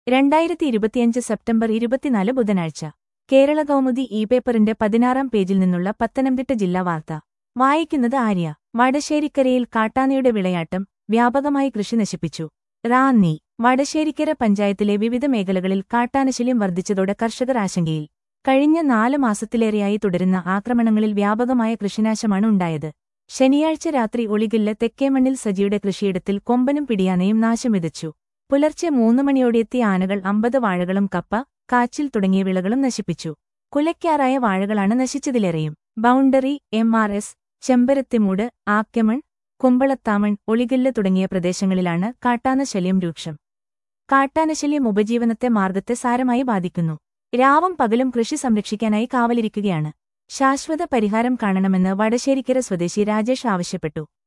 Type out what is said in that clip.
രണ്ടായിരത്തി ഇരുപത്തിയഞ്ച് സെപ്റ്റംബർ ഇരുപത്തിനാല് ബുധനാഴ്ച കേരള കൗമുദി ഇ പേപ്പറിന്റെ പതിനാറാം പേജിൽ നിന്നുള്ള പത്തനംതിട്ട ജില്ലാ വാർത്ത വായിക്കുന്നത് ആര്യ വടശ്ശേരിക്കരയിൽ കാട്ടാനയുടെ വിളയാട്ടം വ്യാപകമായി കൃഷി നശിപ്പിച്ചു റാന്നി വടശ്ശേരിക്കര പഞ്ചായത്തിലെ വിവിധ മേഖലകളിൽ കാട്ടാനശല്യം വർദ്ധിച്ചതോടെ കർഷകർ ആശങ്കയിൽ കഴിഞ്ഞ നാല് മാസത്തിലേറെയായി തുടരുന്ന ആക്രമണങ്ങളിൽ വ്യാപകമായ കൃഷിനാശമാണ് ഉണ്ടായത് ശനിയാഴ്ച രാത്രി ഒളികില്ല തെക്കേമണ്ണിൽ സജിയുടെ കൃഷിയിടത്തിൽ കൊമ്പനും പിടിയാനയും നാശം വിതച്ചു പുലർച്ചെ മൂന്ന് മണിയോടെയെത്തിയ ആനകൾ അമ്പത് വാഴകളും കപ്പ കാച്ചിൽ തുടങ്ങിയ വിളകളും നശിപ്പിച്ചു കുലയ്ക്കാറായ വാഴകളാണ് നശിച്ചതിലേറെയും boundary M R S Chembarathimoodu Akyamon Kumbalathamon Olikilla തുടങ്ങിയ പ്രദേശങ്ങളിലാണ് കാട്ടാനശല്യം രൂക്ഷം കാട്ടാനശല്യം ഉപജീവനത്തെ മാർഗത്തെ സാരമായി ബാധിക്കുന്നു രാവും പകലും കൃഷി സംരക്ഷിക്കാനായി കാവലിരിക്കുകയാണ് ശാശ്വത പരിഹാരം കാണണമെന്ന് വടശ്ശേരിക്കര സ്വദേശി രാജേഷ് ആവശ്യപ്പെട്ടു